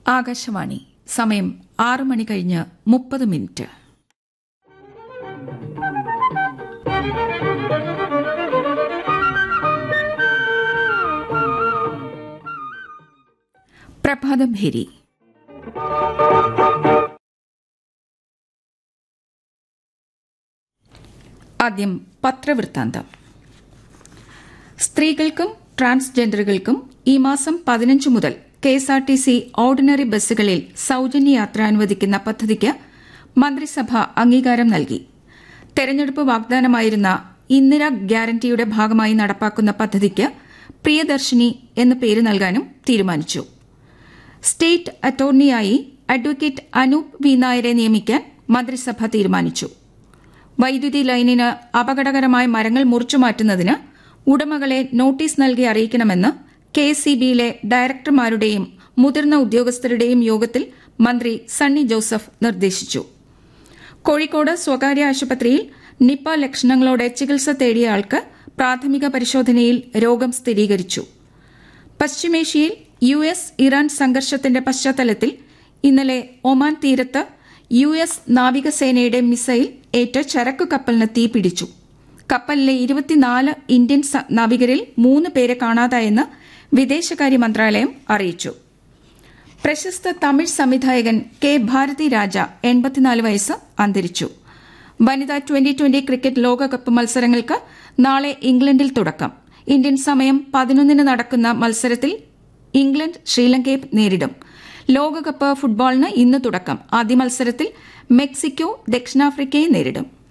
ആകാശവാണി സമയം ആറ് മണി കഴിഞ്ഞ് മുപ്പത് മിനിറ്റ് പ്രഭാതം ഭേരി ആദ്യം പത്രവൃത്താന്തം സ്ത്രീകൾക്കും ട്രാൻസ്ജെൻഡറുകൾക്കും ഈ മാസം പതിനഞ്ച് മുതൽ K S R T C ordinary ബസ്സുകളിൽ സൌജന്യ യാത്ര അനുവദിക്കുന്ന പദ്ധതിക്ക് മന്ത്രിസഭ അംഗീകാരം നൽകി തെരഞ്ഞെടുപ്പ് വാഗ്ദാനമായിരുന്ന ഇന്ദിര ഗ്യാരണ്ടിയുടെ ഭാഗമായി നടപ്പാക്കുന്ന പദ്ധതിക്ക് പ്രിയദർശിനി എന്ന പേര് നൽകാനും തീരുമാനിച്ചു സ്റ്റേറ്റ് അറ്റോർണിയായി അഡ്വക്കേറ്റ് അനൂപ് വി നായരെ നിയമിക്കാൻ മന്ത്രിസഭ തീരുമാനിച്ചു വൈദ്യുതി ലൈനിന് അപകടകരമായ മരങ്ങൾ മുറിച്ചുമാറ്റുന്നതിന് ഉടമകളെ നോട്ടീസ് നൽകി അറിയിക്കണമെന്ന് കെ എസ് സി ബിയിലെ ഡയറക്ടർമാരുടെയും മുതിർന്ന ഉദ്യോഗസ്ഥരുടെയും യോഗത്തിൽ മന്ത്രി സണ്ണി ജോസഫ് നിർദ്ദേശിച്ചു കോഴിക്കോട് സ്വകാര്യ ആശുപത്രിയിൽ നിപ്പ ലക്ഷണങ്ങളോടെ ചികിത്സ തേടിയ ആൾക്ക് പ്രാഥമിക പരിശോധനയിൽ രോഗം സ്ഥിരീകരിച്ചു പശ്ചിമേഷ്യയിൽ യു എസ് ഇറാൻ സംഘർഷത്തിന്റെ പശ്ചാത്തലത്തിൽ ഇന്നലെ ഒമാൻ തീരത്ത് യു എസ് നാവികസേനയുടെ മിസൈൽ ഏറ്റ ചരക്കു കപ്പലിന് തീപിടിച്ചു കപ്പലിലെ ഇരുപത്തിനാല് ഇന്ത്യൻ നാവികരിൽ മൂന്ന് പേരെ കാണാതായെന്ന് വിദേശകാര്യ മന്ത്രാലയം അറിയിച്ചു പ്രശസ്ത തമിഴ് സംവിധായകൻ കെ ഭാരതി രാജ എൺപത്തിനാല് വയസ്സ് അന്തരിച്ചു വനിതാ ട്വന്റി ട്വന്റി ക്രിക്കറ്റ് ലോകകപ്പ് മത്സരങ്ങൾക്ക് നാളെ ഇംഗ്ലണ്ടിൽ തുടക്കം ഇന്ത്യൻ സമയം പതിനൊന്നിന് നടക്കുന്ന മത്സരത്തിൽ ഇംഗ്ലണ്ട് ശ്രീലങ്കയെ നേരിടും ലോകകപ്പ് ഫുട്ബോളിന് ഇന്ന് തുടക്കം ആദ്യ മത്സരത്തിൽ മെക്സിക്കോ ദക്ഷിണാഫ്രിക്കയെ നേരിടും